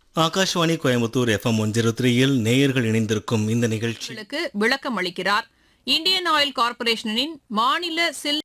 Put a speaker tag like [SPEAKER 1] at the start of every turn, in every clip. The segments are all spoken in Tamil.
[SPEAKER 1] Akashvani Coimbatore FM one zero த்ரீயில் நேயர்கள் இணைந்திருக்கும் இந்த நிகழ்ச்சி
[SPEAKER 2] களுக்கு விளக்கம் அளிக்கிறார் இந்தியன் ஆயில் கார்ப்பரேஷனின் மாநில சில்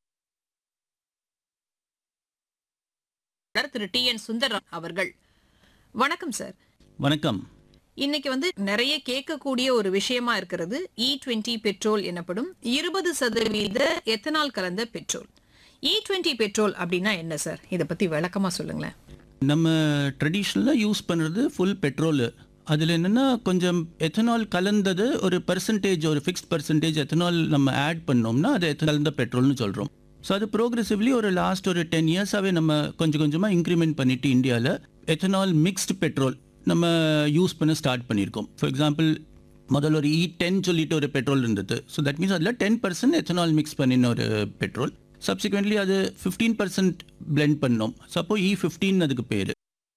[SPEAKER 2] திரு டி என் சுந்தர் அவர்கள் வணக்கம் சார்
[SPEAKER 3] வணக்கம்
[SPEAKER 2] இன்னைக்கு வந்து நிறைய கேட்கக்கூடிய ஒரு விஷயமா இருக்கிறது இ டுவெண்ட்டி பெட்ரோல் எனப்படும் இருபது சதவீத எத்தனால் கலந்த பெட்ரோல் இ டுவெண்ட்டி பெட்ரோல் அப்படின்னா என்ன சார் இதை பத்தி விளக்கமா சொல்லுங்களேன்
[SPEAKER 3] நம்ம ட்ரெடிஷ்னலாக யூஸ் பண்ணுறது ஃபுல் பெட்ரோலு அதில் என்னென்னா கொஞ்சம் எத்தனால் கலந்தது ஒரு பர்சன்டேஜ் ஒரு ஃபிக்ஸ்ட் பர்சன்டேஜ் எத்தனால் நம்ம ஆட் பண்ணோம்னா அது எத்தனால் கலந்த பெட்ரோல்னு சொல்கிறோம் ஸோ அது ப்ரோக்ரெசிவ்லி ஒரு லாஸ்ட் ஒரு டென் இயர்ஸாகவே நம்ம கொஞ்சம் கொஞ்சமாக இன்க்ரிமெண்ட் பண்ணிட்டு இந்தியாவில் எத்தனால் மிக்ஸ்டு பெட்ரோல் நம்ம யூஸ் பண்ண ஸ்டார்ட் பண்ணியிருக்கோம் ஃபார் எக்ஸாம்பிள் முதல்ல ஒரு இ டென் சொல்லிட்டு ஒரு பெட்ரோல் இருந்தது ஸோ தட் மீன்ஸ் அதில் டென் பர்சன்ட் எத்தனால் மிக்ஸ் பண்ணின ஒரு பெட்ரோல் சப்சிக்வெண்ட்லி அது ஃபிஃப்டீன் பர்சன்ட் பிளெண்ட் பண்ணோம் ஸோ அப்போ இ ஃபிஃப்டீன் அதுக்கு பேர்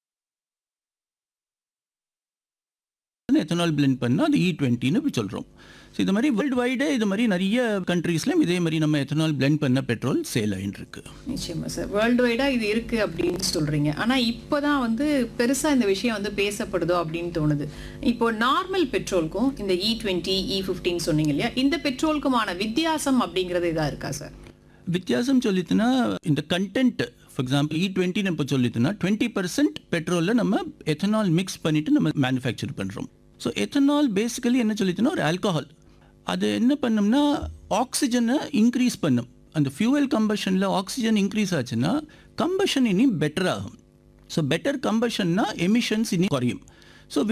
[SPEAKER 3] எத்தனால் பிளெண்ட் பண்ணால் அது இ டுவெண்ட்டின்னு இப்படி சொல்கிறோம் ஸோ இது மாதிரி வேர்ல்டு வைடே இது மாதிரி நிறைய கண்ட்ரீஸ்லையும் இதே மாதிரி நம்ம எத்தனால் பிளெண்ட் பண்ண பெட்ரோல் சேல் ஆகிட்டு இருக்கு
[SPEAKER 4] நிச்சயமா சார் வேர்ல்டு வைடா இது இருக்கு அப்படின்னு சொல்றீங்க ஆனா இப்போதான் வந்து பெருசா இந்த விஷயம் வந்து பேசப்படுதோ அப்படின்னு தோணுது இப்போ நார்மல் பெட்ரோலுக்கும் இந்த இ டுவெண்ட்டி இ ஃபிஃப்டின் சொன்னீங்க இல்லையா இந்த பெட்ரோலுக்குமான வித்தியாசம் அப்படிங்கிறது இதா இருக்கா சார்
[SPEAKER 3] வித்தியாசம் சொல்லித்துனா இந்த கண்டென்ட் ஃபார் எக்ஸாம்பிள் இ டுவெண்ட்டின்னு இப்போ சொல்லித்துனா டுவெண்ட்டி பர்சன்ட் பெட்ரோலில் நம்ம எத்தனால் மிக்ஸ் பண்ணிட்டு நம்ம மேனுஃபேக்சர் பண்ணுறோம் ஸோ எத்தனால் பேசிக்கலி என்ன சொல்லித்துனா ஒரு ஆல்கஹால் அது என்ன பண்ணும்னா ஆக்சிஜனை இன்க்ரீஸ் பண்ணும் அந்த ஃபியூவல் கம்பஷனில் ஆக்சிஜன் இன்க்ரீஸ் ஆச்சுன்னா கம்பஷன் இனி பெட்டர் ஆகும் ஸோ பெட்டர் கம்பஷன்னா எமிஷன்ஸ் இனி குறையும்